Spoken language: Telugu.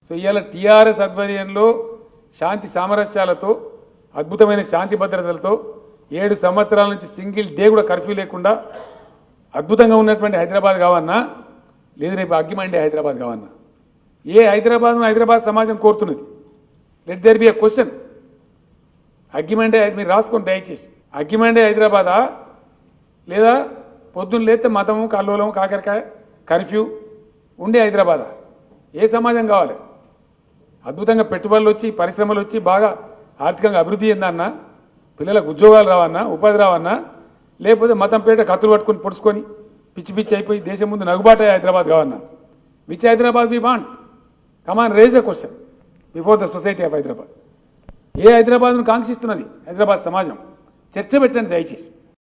సో ఇవాళ టీఆర్ఎస్ ఆధ్వర్యంలో శాంతి సామరస్యాలతో అద్భుతమైన శాంతి భద్రతలతో ఏడు సంవత్సరాల నుంచి సింగిల్ డే కూడా కర్ఫ్యూ లేకుండా అద్భుతంగా ఉన్నటువంటి హైదరాబాద్ కావన్నా లేదు రేపు అగ్గిమండే హైదరాబాద్ కావన్నా ఏ హైదరాబాద్ హైదరాబాద్ సమాజం కోరుతున్నది let there be a question అగ్గిమండే మీరు రాసుకోండి దయచేసి అగ్గిమండే హైదరాబాదా లేదా పొద్దున్న లేస్తే మతము కల్లోలం కాకరకాయ కర్ఫ్యూ ఉండే హైదరాబాదా ఏ సమాజం కావాలి అద్భుతంగా పెట్టుబడులు వచ్చి పరిశ్రమలు వచ్చి బాగా ఆర్థికంగా అభివృద్ధి చెందన్నా పిల్లలకు ఉద్యోగాలు రావన్నా ఉపాధి రావన్నా లేకపోతే మతం పేట కత్తులు పట్టుకొని పొడుచుకొని పిచ్చి పిచ్చి అయిపోయి దేశం ముందు నగుబాట హైదరాబాద్ కావన్నా which Hyderabad we want come on raise a question before the society of Hyderabad ఏ హైదరాబాద్ను కాంక్షిస్తున్నది హైదరాబాద్ సమాజం చర్చ పెట్టండి దయచేసి